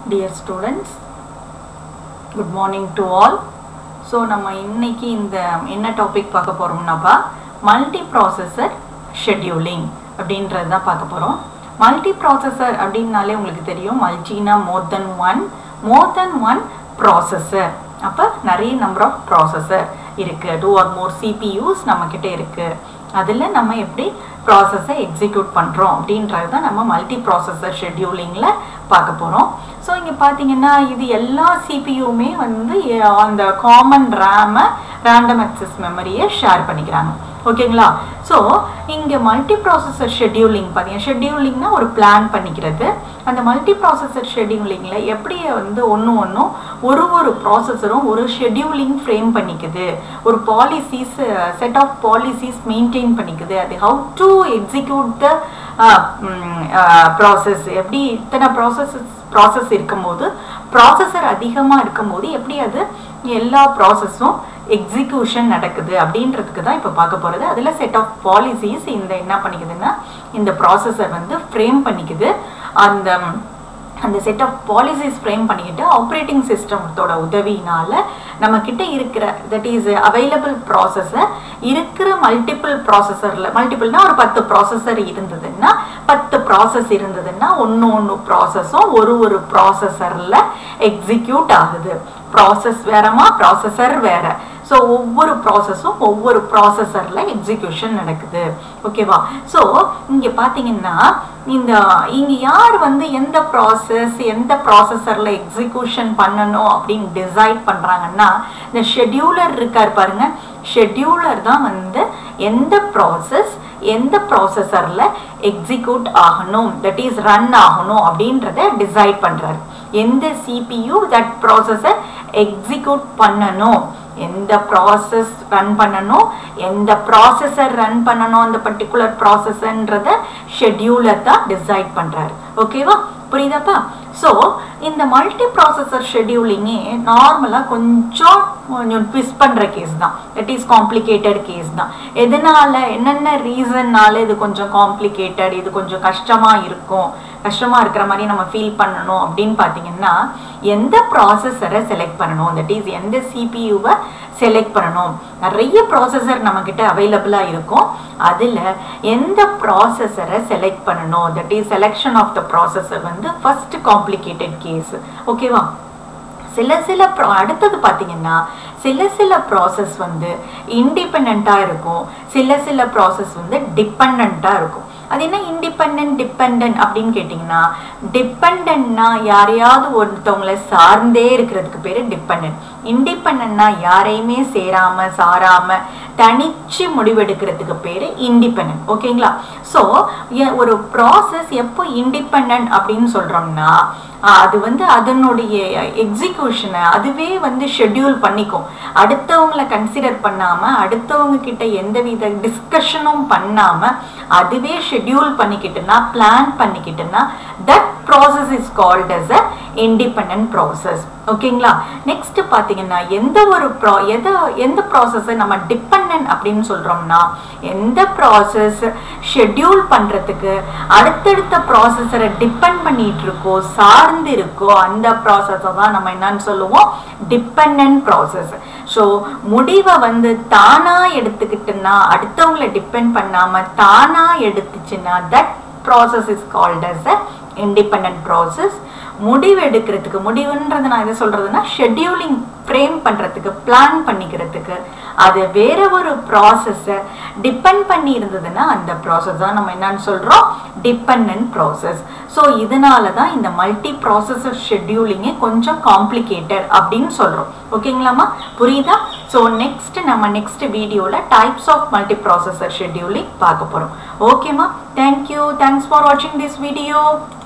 Dear students, good morning to all. So நம்ம இன்னைக்கு இந்த என்ன டாபிக் பார்க்க போகிறோம்னாப்பா மல்டி ப்ராசஸர் ஷெட்யூலிங் அப்படின்றது தான் பார்க்க போகிறோம் மல்டி ப்ராசஸர் அப்படின்னாலே உங்களுக்கு தெரியும் மல்டினா more than one more than one processor அப்போ நிறைய நம்பர் ஆஃப் ப்ராசஸர் இருக்குது டூ ஆர் மோர் சிபியூஸ் நம்மக்கிட்ட இருக்குது அதில் நம்ம எப்படி ப்ராசஸை எக்ஸிக்யூட் பண்ணுறோம் அப்படின்றது தான் நம்ம மல்டி ப்ராசஸர் ஷெட்யூலிங்கில் பார்க்க போகிறோம் ஸோ இங்கே பார்த்தீங்கன்னா இது எல்லா சிபியூமே வந்து அஹ், அந்த காமன் ரேமை ரேண்டம் அக்சஸ் மெமரியை ஷேர் பண்ணிக்கிறாங்க ஓகேங்களா ஸோ இங்கே மல்டி ப்ராசஸர் ஷெட்யூலிங் பார்த்தீங்கன்னா ஷெட்யூலிங்னா ஒரு பிளான் பண்ணிக்கிறது அந்த மல்டி ப்ராசஸர் ஷெட்யூலிங்கில் எப்படி வந்து ஒன்று ஒன்றும் ஒரு ஒரு ப்ராசஸரும் ஒரு ஷெட்யூலிங் ஃப்ரேம் பண்ணிக்குது ஒரு policies set of policies maintain பண்ணிக்குது அது how to execute the process எப்படி இத்தனை ப்ராசஸ் ப்ராசஸ் இருக்கும்போது ப்ராசஸர் அதிகமாக இருக்கும்போது எப்படி அது எல்லா ப்ராசஸும் எக்ஸிக்யூஷன் நடக்குது அப்படின்றதுக்கு தான் இப்போ பார்க்க போகிறது அதில் செட் ஆஃப் பாலிசிஸ் இந்த என்ன பண்ணிக்குதுன்னா இந்த ப்ராசஸர் வந்து ஃப்ரேம் பண்ணிக்குது அந்த அந்த செட் ஆஃப் பாலிசிஸ் ஃப்ரேம் பண்ணிக்கிட்டு ஆப்ரேட்டிங் சிஸ்டத்தோட உதவியினால நம்ம கிட்ட இருக்கிற தட் இஸ் அவைலபிள் ப்ராசஸர் இருக்கிற மல்டிபிள் ப்ராசஸரில் மல்டிபிள்னா ஒரு பத்து ப்ராசஸர் இருந்ததுன்னா பத்து ப்ராசஸ் இருந்ததுன்னா ஒன்று ஒன்று ப்ராசஸும் ஒரு ஒரு ப்ராசஸரில் எக்ஸிக்யூட் ஆகுது ப்ராசஸ் வேறமா ப்ராசஸர் வேற ஸோ ஒவ்வொரு ப்ராசஸும் ஒவ்வொரு ப்ராசஸரில் எக்ஸிக்யூஷன் நடக்குது ஓகேவா ஸோ இங்கே பார்த்தீங்கன்னா இந்த இங்கே யார் வந்து எந்த ப்ராசஸ் எந்த ப்ராசஸரில் எக்ஸிக்யூஷன் பண்ணணும் அப்படின்னு டிசைட் பண்ணுறாங்கன்னா இந்த ஷெட்யூலர் இருக்கார் பாருங்க ஷெட்யூலர் தான் வந்து எந்த ப்ராசஸ் எந்த ப்ராசஸரில் எக்ஸிக்யூட் ஆகணும் தட் இஸ் ரன் ஆகணும் அப்படின்றத டிசைட் பண்ணுறாரு எந்த சிபியூ தட் ப்ராசஸை எக்ஸிக்யூட் பண்ணணும் எந்த ப்ராசஸ் ரன் பண்ணணும் எந்த ப்ராசஸர் ரன் பண்ணணும் அந்த பர்டிகுலர் ப்ராசஸ்ன்றத ஷெட்யூலர் தான் டிசைட் பண்ணுறாரு ஓகேவா புரியுதாப்பா ஸோ இந்த மல்டி ப்ராசஸர் ஷெட்யூலிங்கே நார்மலாக கொஞ்சம் கொஞ்சம் ட்விஸ்ட் பண்ணுற கேஸ் தான் தட் இஸ் காம்ப்ளிகேட்டட் கேஸ் தான் எதனால என்னென்ன ரீசன்னால இது கொஞ்சம் காம்ப்ளிகேட்டட் இது கொஞ்சம் கஷ்டமாக இருக்கும் கஷ்டமாக இருக்கிற மாதிரி நம்ம ஃபீல் பண்ணணும் அப்படின்னு பார்த்தீங்கன்னா எந்த ப்ராசஸரை செலக்ட் பண்ணணும் தட் இஸ் எந்த சிபியூவை செலக்ட் பண்ணணும் நிறைய ப்ராசஸர் நம்மக்கிட்ட அவைலபிளாக இருக்கும் அதில் எந்த ப்ராசஸரை செலக்ட் பண்ணணும் that is selection of the processor வந்து ஃபர்ஸ்ட் காம்ப்ளிகேட்டட் கேஸ் ஓகேவா சில சில ப்ரா அடுத்தது பார்த்தீங்கன்னா சில சில ப்ராசஸ் வந்து இண்டிபெண்ட்டாக இருக்கும் சில சில ப்ராசஸ் வந்து டிபெண்ட்டாக இருக்கும் அது என்ன இண்டிபெண்ட் டிபெண்ட் அப்படின்னு கேட்டிங்கன்னா டிபெண்ட்னா யாரையாவது ஒருத்தவங்கள சார்ந்தே இருக்கிறதுக்கு பேர் டிபெண்ட் இண்டிபெண்ட்னா யாரையுமே சேராம சாராம தனிச்சு முடிவெடுக்கிறதுக்கு பேர் இண்டிபெண்ட் ஓகேங்களா ஸோ ஒரு ப்ராசஸ் எப்போ இண்டிபெண்ட் அப்படின்னு சொல்கிறோம்னா அது வந்து அதனுடைய எக்ஸிக்யூஷனை அதுவே வந்து ஷெட்யூல் பண்ணிக்கும் அடுத்தவங்களை கன்சிடர் பண்ணாமல் அடுத்தவங்க கிட்ட எந்தவித டிஸ்கஷனும் பண்ணாமல் அதுவே ஷெட்யூல் பண்ணிக்கிட்டுனா பிளான் பண்ணிக்கிட்டுனா that process is called as a independent process ஓகேங்களா நெக்ஸ்ட் பார்த்தீங்கன்னா எந்த ஒரு ப்ரா எதை எந்த ப்ராசஸை நம்ம டிபெண்ட் அப்படின்னு சொல்கிறோம்னா எந்த ப்ராசஸ் ஷெட்யூல் பண்ணுறதுக்கு அடுத்தடுத்த ப்ராசஸரை டிபெண்ட் பண்ணிட்டு இருக்கோ சார்ந்து இருக்கோ அந்த ப்ராசஸை தான் நம்ம என்னன்னு சொல்லுவோம் டிபெண்ட் ப்ராசஸ் ஸோ முடிவை வந்து தானாக எடுத்துக்கிட்டுன்னா அடுத்தவங்களை டிபெண்ட் பண்ணாமல் தானாக எடுத்துச்சுன்னா that process is called as a independent process முடிவு எடுக்கிறதுக்கு முடிவுன்றது நான் எதை சொல்றதுன்னா ஷெட்யூலிங் ஃப்ரேம் பண்ணுறதுக்கு பிளான் பண்ணிக்கிறதுக்கு அது வேற ஒரு ப்ராசஸை டிபெண்ட் பண்ணி இருந்ததுன்னா அந்த ப்ராசஸ் தான் நம்ம என்னன்னு சொல்கிறோம் டிபெண்ட் ப்ராசஸ் ஸோ இதனால தான் இந்த மல்டி ப்ராசஸர் ஷெட்யூலிங்கே கொஞ்சம் காம்ப்ளிகேட்டட் அப்படின்னு சொல்கிறோம் ஓகேங்களாம்மா புரியுதா ஸோ நெக்ஸ்ட் நம்ம நெக்ஸ்ட் வீடியோவில் types of multi processor scheduling பார்க்க போகிறோம் ஓகேம்மா தேங்க்யூ தேங்க்ஸ் ஃபார் வாட்சிங் திஸ் வீடியோ